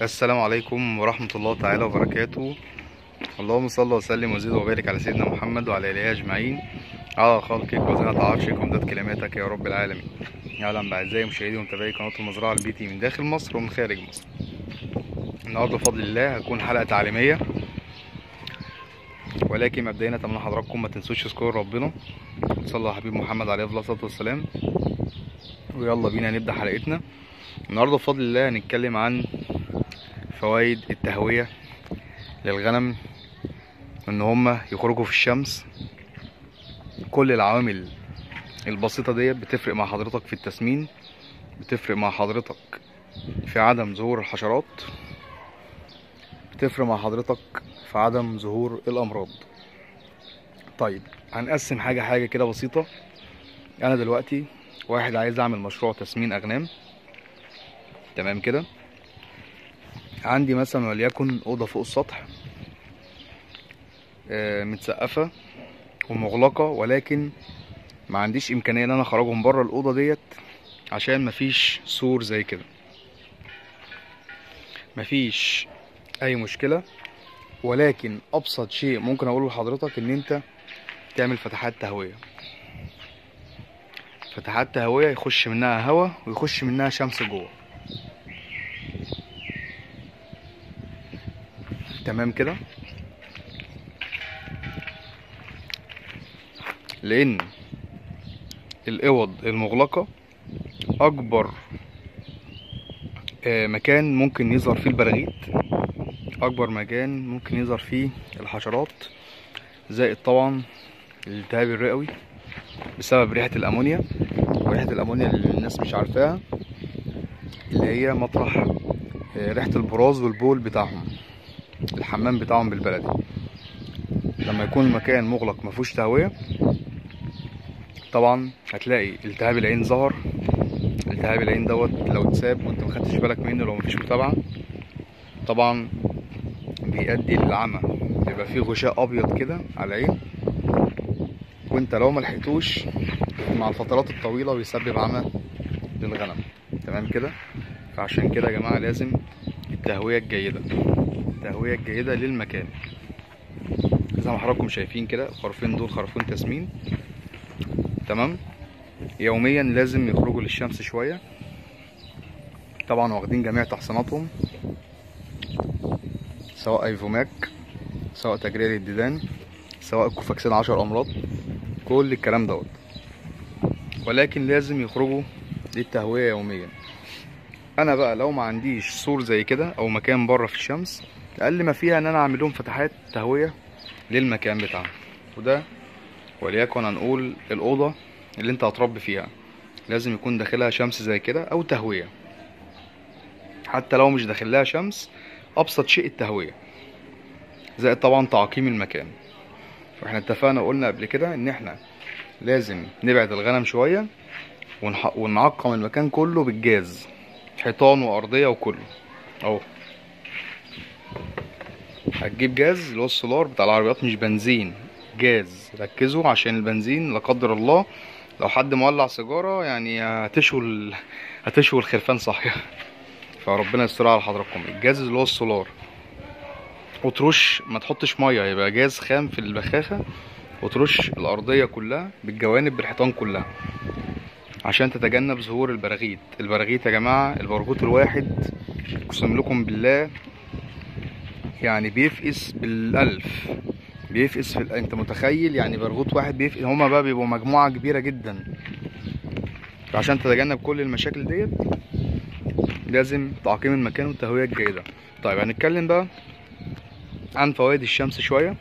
السلام عليكم ورحمة الله تعالى وبركاته اللهم صل وسلم وزد وبارك على سيدنا محمد وعلى آله أجمعين على خلقك وزنة عرشك ومداد كلماتك يا رب العالمين أهلا بأعزائي مشاهدي ومتابعي قناة المزرعة البيتي من داخل مصر ومن خارج مصر النهاردة بفضل الله هتكون حلقة تعليمية ولكن مبدئيا اتمنى حضراتكم ما تنسوش تذكروا ربنا صلى على حبيب محمد عليه افضل الصلاه والسلام ويلا بينا نبدا حلقتنا النهارده بفضل الله هنتكلم عن فوائد التهويه للغنم ان هما يخرجوا في الشمس كل العوامل البسيطه ديت بتفرق مع حضرتك في التسمين بتفرق مع حضرتك في عدم ظهور الحشرات بتفرق مع حضرتك في عدم ظهور الامراض طيب هنقسم حاجه حاجه كده بسيطه انا دلوقتي واحد عايز اعمل مشروع تسمين اغنام تمام كده عندي مثلا وليكن اوضه فوق السطح آه، متسقفه ومغلقه ولكن ما عنديش امكانيه ان انا اخرجهم بره الاوضه ديت عشان مفيش سور زي كده مفيش اي مشكله ولكن ابسط شيء ممكن اقوله لحضرتك ان انت تعمل فتحات تهويه فتحات تهويه يخش منها هواء ويخش منها شمس جوه تمام كده لان الاوض المغلقه اكبر آه، مكان ممكن يظهر فيه البراغيث اكبر مكان ممكن يظهر فيه الحشرات زائد طبعا الالتهاب الرئوي بسبب ريحه الامونيا وريحه الامونيا اللي الناس مش عارفاها اللي هي مطرح آه، ريحه البراز والبول بتاعهم الحمام بتاعهم بالبلدي لما يكون المكان مغلق مفيهوش تهويه طبعا هتلاقي التهاب العين ظهر التهاب العين دوت لو اتساب وانت ما خدتش بالك منه لو مفيش متابعه طبعا بيؤدي للعمى بيبقى فيه غشاء ابيض كده على العين وانت لو ما لحقتوش مع الفترات الطويله بيسبب عمى للغنم تمام كده فعشان كده يا جماعه لازم التهويه الجيده التهويه الجيده للمكان زي ما حضراتكم شايفين كده الخرفين دول خرفين تسمين تمام يوميا لازم يخرجوا للشمس شويه طبعا واخدين جميع تحصيناتهم سواء ايفوماك سواء تجرير الديدان سواء كوفاكسين عشر امراض كل الكلام دوت ولكن لازم يخرجوا للتهوية يوميا انا بقى لو ما عنديش سور زي كده او مكان بره في الشمس اقل ما فيها ان انا اعمل لهم فتحات تهوية للمكان بتاعهم وده وليكن هنقول الاوضة اللي انت هتربي فيها لازم يكون داخلها شمس زي كده او تهوية حتى لو مش داخلها شمس ابسط شيء التهوية زائد طبعا تعقيم المكان واحنا اتفقنا وقلنا قبل كده ان احنا لازم نبعد الغنم شوية ونح... ونعقم المكان كله بالجاز حيطان وارضية وكله اهو هتجيب جاز اللي هو السولار بتاع العربيات مش بنزين جاز ركزوا عشان البنزين لا قدر الله لو حد مولع سيجارة يعني هتشوي ال... هتشوي الخرفان صحيح فربنا يسترها على حضراتكم الجاز اللي هو السولار وترش ما تحطش ميه يبقى جاز خام في البخاخه وترش الارضيه كلها بالجوانب بالحيطان كلها عشان تتجنب ظهور البراغيث البراغيث يا جماعه البرغوث الواحد اقسم لكم بالله يعني بيفقس بالالف بيفقس في ال... انت متخيل يعني برغوث واحد بيفقس هما بقى بيبقوا مجموعه كبيره جدا عشان تتجنب كل المشاكل ديت لازم تعقيم المكان والتهويه الجيده طيب هنتكلم بقى عن فوائد الشمس شويه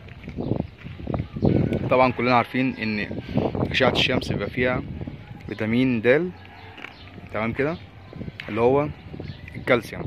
طبعا كلنا عارفين ان اشعه الشمس بيبقى فيها فيتامين د تمام كده اللي هو الكالسيوم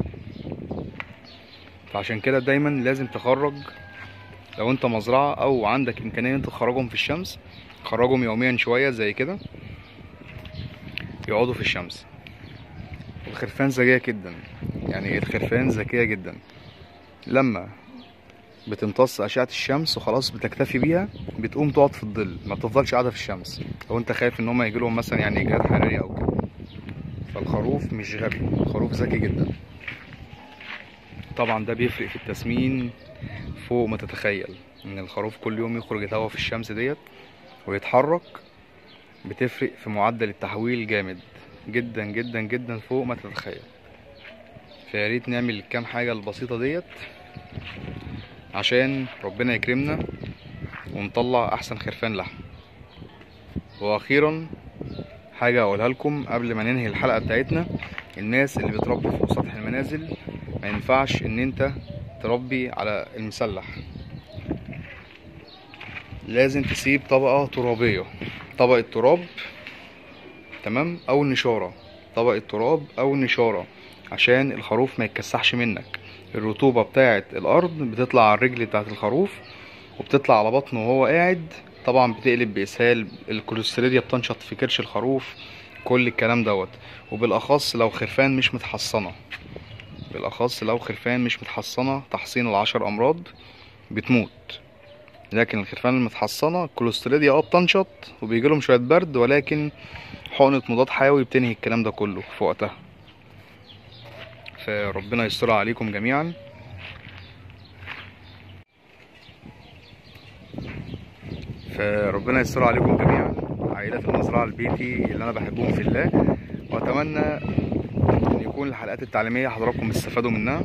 فعشان كده دايما لازم تخرج لو انت مزرعه او عندك امكانيه انت تخرجهم في الشمس خرجهم يوميا شويه زي كده يقعدوا في الشمس الخرفان ذكيه جدا يعني الخرفان ذكيه جدا لما بتمتص اشعه الشمس وخلاص بتكتفي بيها بتقوم تقعد في الظل ما بتفضلش قاعده في الشمس لو انت خايف ان هم يجيلهم مثلا يعني اجهاد حراري او كده فالخروف مش غبي الخروف ذكي جدا طبعا ده بيفرق في التسمين فوق ما تتخيل ان الخروف كل يوم يخرج يتهوى في الشمس ديت ويتحرك بتفرق في معدل التحويل جامد جدا جدا جدا فوق ما تتخيل فياريت نعمل الكام حاجة البسيطة ديت عشان ربنا يكرمنا ونطلع احسن خرفان لحم واخيرا حاجة اقولها لكم قبل ما ننهي الحلقة بتاعتنا الناس اللي بتربي فوق سطح المنازل ما ينفعش ان انت تربي على المسلح لازم تسيب طبقة ترابية طبقة تراب تمام او نشارة طبقة تراب او نشارة عشان الخروف ما يتكسحش منك الرطوبة بتاعة الارض بتطلع على الرجل بتاعة الخروف وبتطلع على بطنه وهو قاعد طبعا بتقلب باسهال الكوليستيريديا بتنشط في كرش الخروف كل الكلام دوت وبالاخص لو خرفان مش متحصنه بالاخص لو خرفان مش متحصنه تحصين العشر امراض بتموت لكن الخرفان المتحصنه الكوليستيريديا اه بتنشط وبيجيلهم شويه برد ولكن حقنه مضاد حيوي بتنهي الكلام ده كله في وقتها فربنا يستر عليكم جميعا فربنا يستر عليكم جميعا عائلة المزرعة البيتي اللي أنا بحبهم في الله وأتمنى إن يكون الحلقات التعليمية حضراتكم استفادوا منها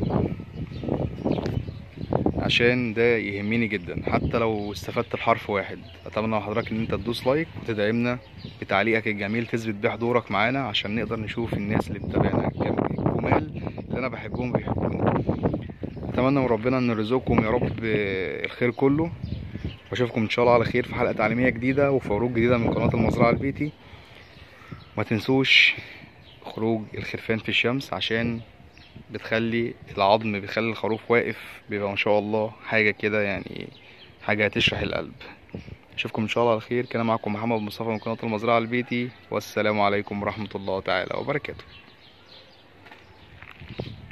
عشان ده يهمني جدا حتى لو استفدت بحرف واحد أتمنى من حضرتك إن أنت تدوس لايك وتدعمنا بتعليقك الجميل تثبت بيه حضورك معانا عشان نقدر نشوف الناس اللي بتتابعنا الجمال اللي أنا بحبهم بيحبونا أتمنى من ربنا إن يرزقكم يا رب الخير كله واشوفكم ان شاء الله على خير في حلقه تعليميه جديده وفي عروض جديده من قناه المزرعه البيتي ما تنسوش خروج الخرفان في الشمس عشان بتخلي العظم بتخلي الخروف واقف بيبقى ما شاء الله حاجه كده يعني حاجه هتشرح القلب اشوفكم ان شاء الله على خير كان معكم محمد مصطفى من قناه المزرعه البيتي والسلام عليكم ورحمه الله تعالى وبركاته